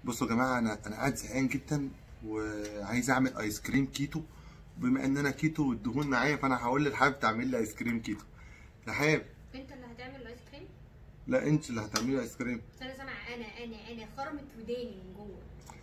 بصوا يا جماعه انا انا قاعد زهقان جدا وعايز اعمل ايس كريم كيتو بما ان انا كيتو والدهون معايا فانا هقول للحبيب تعمل لي ايس كريم كيتو رحاب انت اللي هتعمل الايس كريم لا انت اللي هتعملي ايس كريم بس انا سامع انا انا انا خرمت وداني من جوه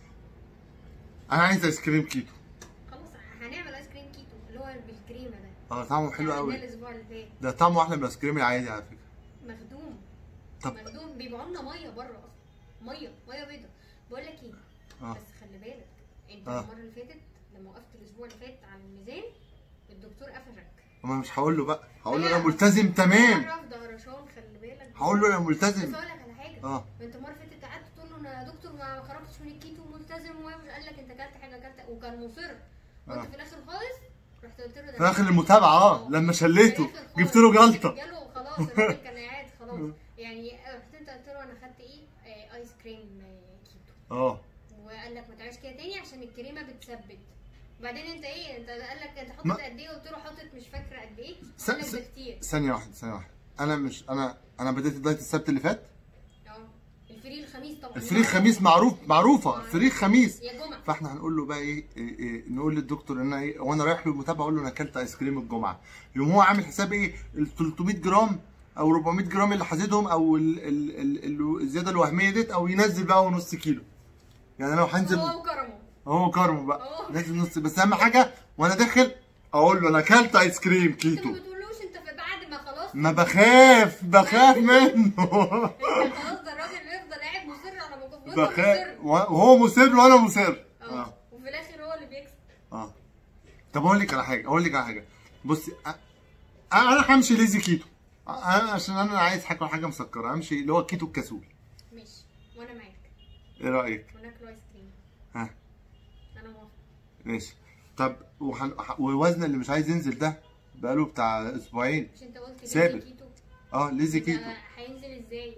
انا عايز ايس كريم كيتو خلاص هنعمل ايس كريم كيتو اللي هو بالكريمه ده اه طعمه حلو عملناه قوي الاسبوع اللي فات ده طعمه احلى من الايس كريم العادي على فكره مخدوم طب مخدوم بيبيعوا لنا ميه بره اصلا ميه ميه بيضه بقول لك ايه اه بس خلي بالك انت آه. المره اللي فاتت لما وقفت الاسبوع اللي فات على الميزان الدكتور قفشك ما مش هقول له بقى هقول له لا. انا ملتزم تمام عرف ده هرشان خلي بالك هقول له انا بس ملتزم اقول لك على حاجه اه انت المره اللي فاتت قعدت تقول له انا يا دكتور ما خرجتش من الكيتو ملتزم ومش قال لك انت اكلت حاجه اكلت وكان مصر وانت آه. في الاخر خالص رحت قلت له ده في اخر المتابعه اه لما شليته في الآخر خالص جبت له جلطه جاله خلاص الراجل كان قاعد خلاص يعني رحت انت قلت له انا خدت ايه آه، ايس كريم آه، كيتو اه وقال لك ما تعملش كده تاني عشان الكريمه بتثبت وبعدين انت ايه انت قال لك انت ما- حاطط قد ايه قلت له حاطط مش فاكره قد ايه س- قال لك س- ده كتير ثانيه واحده ثانيه واحده انا مش انا انا بديت الدايت السبت اللي فات اه الفري الخميس طبعا الفريق خميس معروف معروفه فريق خميس يا جمعه فاحنا هنقول له بقى ايه, إيه, إيه نقول للدكتور ان انا ايه وانا رايح له المتابعه اقول له انا اكلت ايس كريم الجمعه يقوم هو عامل حساب ايه ال 300 جرام او 400 جرام اللي حاسدهم او ال ال ال ال الزياده الوهميه ديت او ينزل بقى هو نص كيلو يعني انا لو هنزل هو وكرمه هو كارمو بقى أهو. نازل نص بس اهم حاجه وانا داخل اقول له انا اكلت ايس كريم انت كيتو ما بتقولوش انت في بعد ما خلاص ما بخاف بخاف منه انت خلاص ده الراجل بيفضل قاعد مصر على ما كنت بخاف مصر وهو مصر وانا مصر اه اه وفي الاخر هو اللي بيكسب اه طب اقول لك على حاجه اقول لك على حاجه بصي أ- انا همشي ليزي كيتو انا عشان انا عايز هاكل حاجه مسكره همشي اللي هو كيتو الكسول ماشي وانا معاك ايه رايك وناكل ايس كريم ها انا موافقه ماشي طب وحن... ووزن اللي مش عايز ينزل ده بقاله بتاع اسبوعين مش انت قلت ثابت. ليزي كيتو اه ليزي ده كيتو هينزل ازاي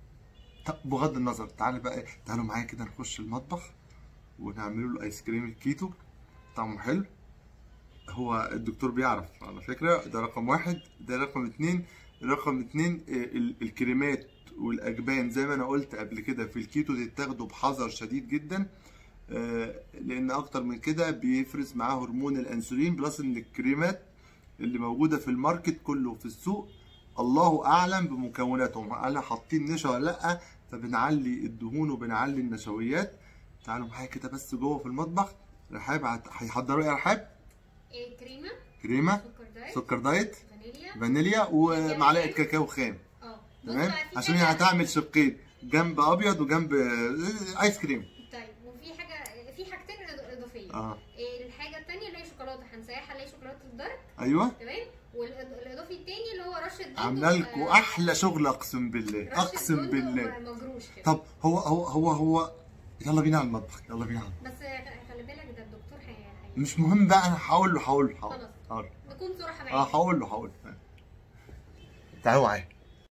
طب بغض النظر تعالى بقى إيه، تعالوا معايا كده نخش المطبخ ونعمله له ايس كريم الكيتو طعمه حلو هو الدكتور بيعرف على فكرة ده رقم واحد ده رقم اتنين رقم اتنين آه، ال- الكريمات والاجبان زي ما انا قلت قبل كده في الكيتو تتاخدوا بحذر شديد جدا آه، لان اكتر من كده بيفرز معاه هرمون الانسولين بلس ان الكريمات اللي موجوده في الماركت كله في السوق الله اعلم بمكوناتهم هل حاطين نشا ولا لا فبنعلي الدهون وبنعلي النشويات تعالوا معايا كده بس جوه في المطبخ رحاب هت- هيحضروا ايه يا رحاب ايه كريمه كريمه سكر دايت سكر دايت فانيليا فانيليا ومعلقه كاكاو خام اه بص تمام بقى في عشان هي حاجة- هتعمل شقين جنب ابيض وجنب آه، ايس كريم طيب وفي حاجه في حاجتين إض- اضافيه اه إيه الحاجه الثانيه اللي هي شوكولاته هنسيحها اللي هي شوكولاته الدارك ايوه تمام والاضافي الثاني اللي هو رشه بندق، عامله لكم آه، احلى شغل اقسم بالله رشة اقسم بندق بالله مجروش كده طب هو هو هو هو يلا بينا على المطبخ يلا بينا على المطبخ. بس خلي بالك ده الدكتور هي هي- مش مهم بقى انا هقول له هقول له هقول خلاص. هقول نكون صراحه اه معاك هقول له هقول له تعالوا معايا